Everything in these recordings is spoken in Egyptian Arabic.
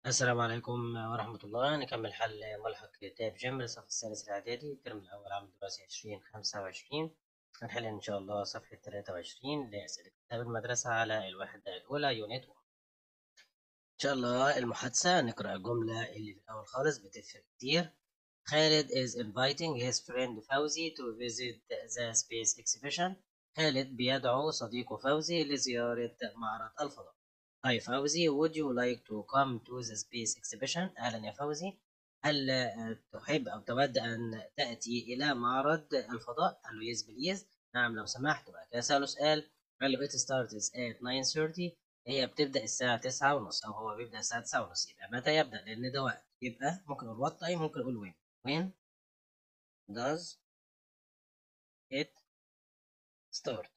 السلام عليكم ورحمة الله نكمل حل ملحق تاب جيم للصف الثالث الإعدادي الترم الأول عام الدراسي عشرين خمسة وعشرين هنحل إن شاء الله صفحة تلاتة وعشرين لأسئلة كتاب المدرسة على الوحدة الأولى يونت 1 إن شاء الله المحادثة نقرأ الجملة اللي في الأول خالص بتفرق كتير خالد is inviting his friend فوزي to visit the space exhibition خالد بيدعو صديقه فوزي لزيارة معرض الفضاء هاي فوزي would you like to come to the space exhibition أهلا يا فوزي هل تحب أو تود أن تأتي إلى معرض الفضاء قال له yes please نعم لو سمحت وبعد كده سأله سؤال قال له it starts at 9:30 هي بتبدأ الساعة تسعة ونص أو هو بيبدأ الساعة تسعة ونص يبقى متى يبدأ لأن ده وقت يبقى ممكن نقول what time ممكن نقول when when does it start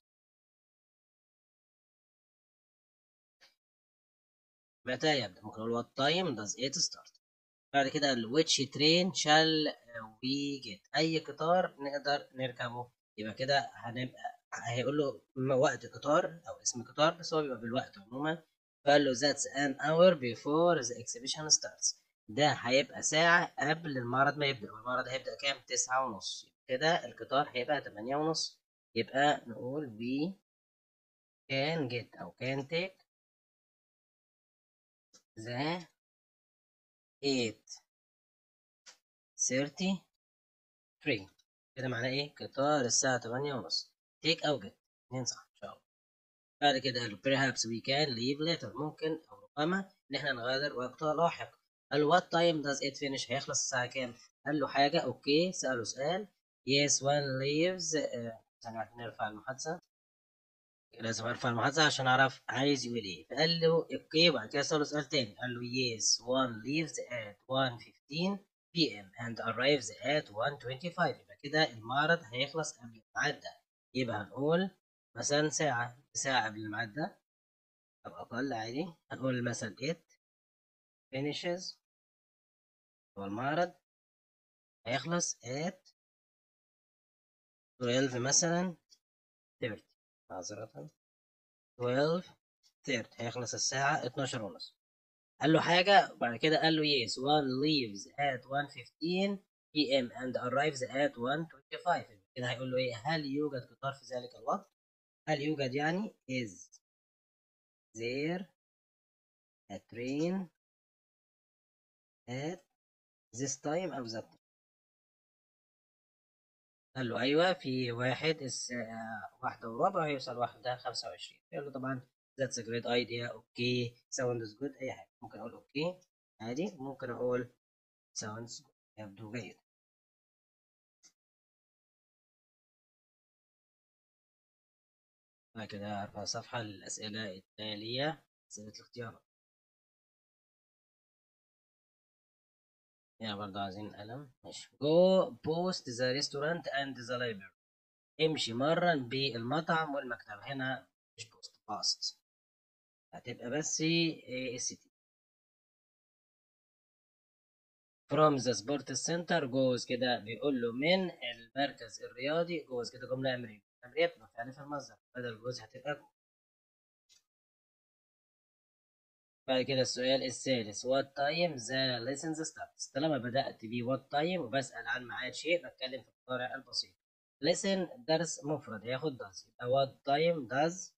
متى يبدأ ممكن نقول what time does it start بعد كده قال which train shall we get أي قطار نقدر نركبه يبقى كده هنبقى هيقول له وقت قطار أو اسم قطار بس هو بيبقى بالوقت عموما فقال له that's an hour before the exhibition starts ده هيبقى ساعة قبل المعرض ما يبدأ والمعرض هيبدأ كام؟ تسعة ونص كده القطار هيبقى تمانية ونص يبقى نقول we can get أو can take the 8:33 كده معناه ايه؟ قطار الساعة تمانية ونص take أو get اتنين صح إن شاء الله بعد كده قالوا perhaps we can leave later ممكن أو ربما إن إحنا نغادر وقت لاحق قال له what time does it finish هيخلص الساعة كام؟ قال له حاجة أوكي سأله سؤال yes one leaves ثانية نرفع المحادثة لازم ارفع المحادثة عشان اعرف عايز يقول ايه فقال له اوكي وبعد كده سأله سؤال تاني قال له yes one leaves at 1:15 p.m. and arrives at 1:25 يبقى كده المعرض هيخلص قبل الميعاد ده يبقى هنقول مثلا ساعة ساعة قبل الميعاد ده أو أقل عادي هنقول مثلا it finishes هو المعرض هيخلص at 12 مثلا 30 معذرة 12 30 هيخلص الساعة 12 ونص قال له حاجة بعد كده قال له yes one leaves at 1:15 p.m. and arrives at 1:25 كده هيقول له ايه هل يوجد قطار في ذلك الوقت هل يوجد يعني is there a train at this time أو that time قال له أيوة في واحد الساعة واحدة وربع هيوصل واحدة خمسة وعشرين قال له طبعا that's a great idea اوكي sounds good أي حاجة ممكن أقول اوكي عادي ممكن أقول sounds good يبدو جيد بعد كده أرفع صفحة للأسئلة التالية أسئلة الاختيارات هنا برضه عايزين قلم ماشي go post the restaurant and the library امشي مرن بالمطعم والمكتبة هنا مش post past هتبقى بس اس تي from the sports center goes كده بيقول له من المركز الرياضي goes كده جملة أمرية أمرية بتبقى فعل في المصدر بدل جوز هتبقى go. بعد كده السؤال الثالث what time the lessons starts طالما بدأت ب what time وبسأل عن ميعاد شيء بتكلم في المضارع البسيط listen درس مفرد هياخد does يبقى what time does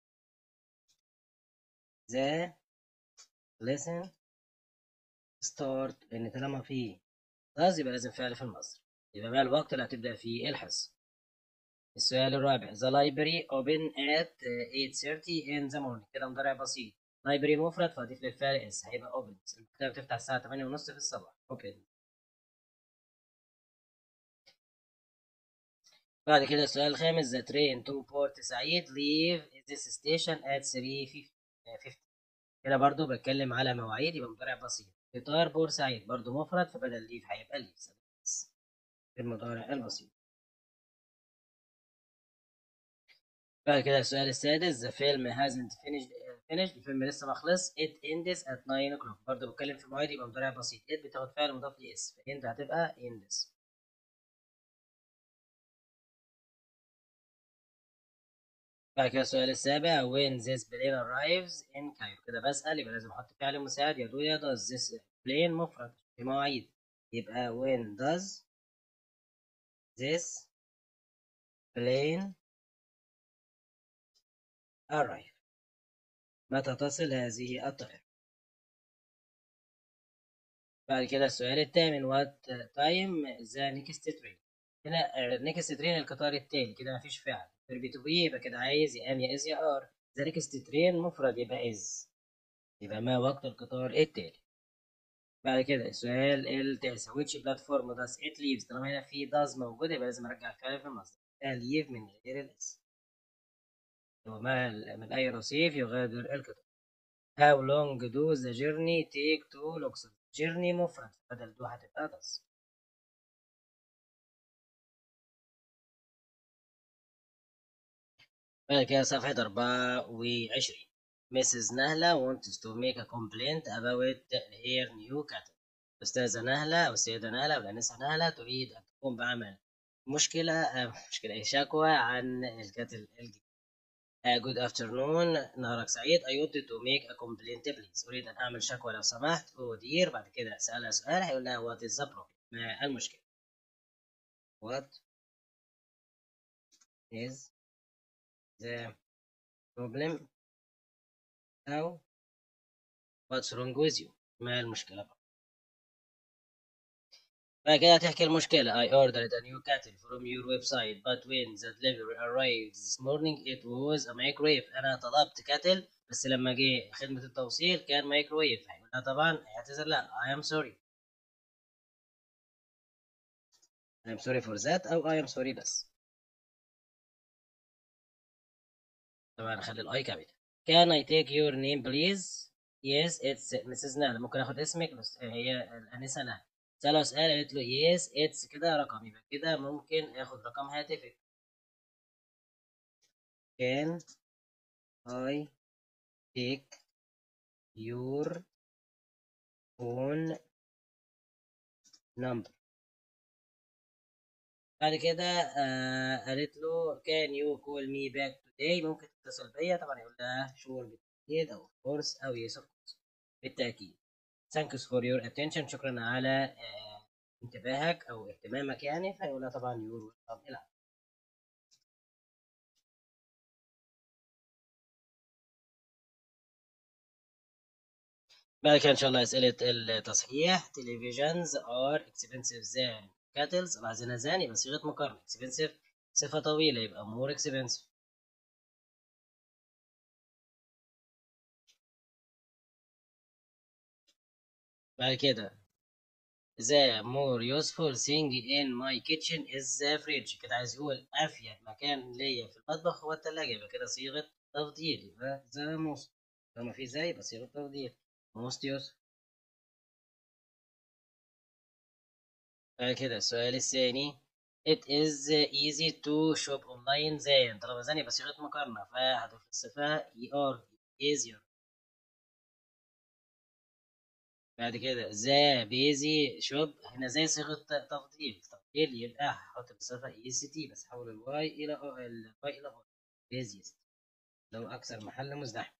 the lesson start لأن طالما في does يبقى لازم فعل في المصدر يبقى بقى الوقت اللي هتبدأ فيه الحصة السؤال الرابع the library open at 8:30 in the morning كده مضارع بسيط لايبرري مفرد فاضيف للفعل اس هيبقى اوبن المكتبه بتفتح الساعه 8 ونص في الصباح اوبن بعد كده السؤال الخامس the train to بورت سعيد leave this station at 3:50 كده برضو بتكلم على مواعيد يبقى مضارع بسيط قطار بورسعيد برضو مفرد فبدل ليف هيبقى ليف في المضارع البسيط بعد كده السؤال السادس the film hasn't finished finished الفيلم لسه ما خلص it ends at 9 o'clock برضه بتكلم في مواعيد يبقى مضارع بسيط it بتاخد فعل مضاف ل اس فانت هتبقى ends بعد كده السؤال السابع when this plane arrives in Cairo كده بسأل يبقى لازم احط فعل مساعد يا do يا does this plane مفرد في مواعيد يبقى when does this plane arrive متى تصل هذه الطائرة بعد كده السؤال الثامن what time the next train هنا next train القطار التالي كده مفيش فعل verb to be يبقى كده عايز يا ام يا از يا ار the next train مفرد يبقى is يبقى ما وقت القطار التالي بعد كده السؤال التاسع which platform does it leave طالما هنا في does موجودة يبقى لازم ارجع الفعل في المصدر leave من غير الاس هو ما من أي رصيف يغادر القطار How long do the journey take to Luxor journey مفرد بدل دو هتبقى does بعد كده صفحة أربعة وعشرين Mrs. نهلة wants to make a complaint about her new cattle أستاذة نهلة أو السيدة نهلة أو الأنسة نهلة تريد أن تقوم بعمل مشكلة مشكلة أي شكوى عن الكتل الجديد Uh, good afternoon نهارك سعيد I wanted to make a complaint please أريد أن أعمل شكوى لو سمحت oh dear بعد كده سألها سؤال هيقول لها what is the problem ما المشكلة what is the problem أو what's wrong with you ما المشكلة بقى بعد كده تحكي المشكلة I ordered a new kettle from your website but when the delivery arrived this morning it was a microwave أنا طلبت كاتل بس لما جه خدمة التوصيل كان مايكرويف هيقولها طبعا هيعتذر لا I am sorry I am sorry for that أو I am sorry بس طبعا أخلي الأي كابيتال Can I take your name please Yes it's Mrs. نهلة ممكن آخد اسمك بس هي الأنسة نهلة سألها سؤال قالت له يس اتس كده رقم يبقى كده ممكن اخد رقم هاتفك can I take your phone number بعد كده آه قالت له can you call me back today ممكن تتصل بيا طبعا يقول لها sure بالتأكيد أو of course أو yes of course بالتأكيد thanks for your attention شكرا على آه انتباهك او اهتمامك يعني فيقولها طبعا يور ويلكم الى بعد كده ان شاء الله اسئله التصحيح televisions are expensive than kettles لاحظنا than يبقى صيغه مقارنه expensive صفه طويله يبقى more expensive بعد كده the more useful thing in my kitchen is the fridge كده عايز يقول أفيد مكان ليا في المطبخ هو التلاجة يبقى كده صيغة تفضيل يبقى the most لما في زي يبقى صيغة تفضيل most useful بعد كده السؤال الثاني It is easy to shop online زين طالما زين يبقى صيغة مقارنة فهضيف الصفة er easier بعد كده ذا بيزي شوب هنا زي صيغة تفضيل تفضيل يبقى هحط بصفة اي سي تي بس حول الواي إلى الواي إلى او بيزيست لو أكثر محل مزدحم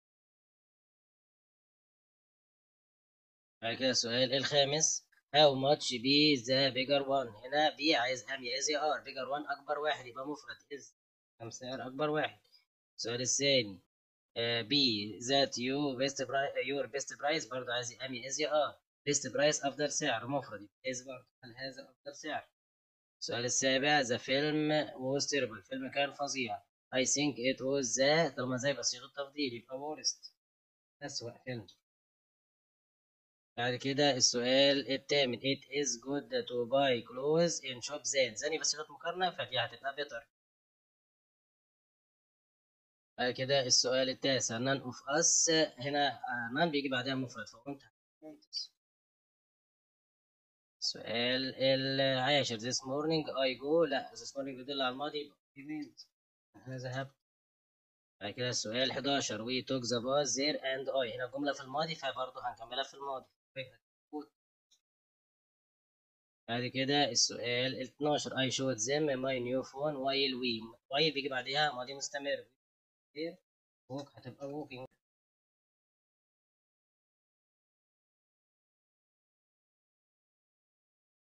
بعد كده السؤال الخامس How much be the bigger one هنا بي عايز ام يا از يا ار bigger one أكبر واحد يبقى مفرد is كم سعر أكبر واحد السؤال الثاني بي ذات يو بيست برايس يور بيست برايس برضه عايز ام از يا ار بيست برايس افضل سعر مفرد از برضه هل هذا افضل سعر السؤال السابع ذا فيلم was terrible الفيلم كان فظيع I think it was the طالما زي بصيغة تفضيل يبقى worst أسوأ فيلم بعد كده السؤال الثامن it is good to buy clothes in shop زين زاني بصيغة مقارنة فدي هتبقى better بعد كده السؤال التاسع none of us هنا none بيجي بعدها مفرد فقلت السؤال العاشر this morning I go لا this morning بيدل على الماضي احنا ذهبت بعد كده السؤال 11 we took the bus there and I هنا الجملة في الماضي فبرضه هنكملها في الماضي بعد كده السؤال ال 12 I showed them my new phone while we while بيجي بعدها ماضي مستمر walk هتبقى walking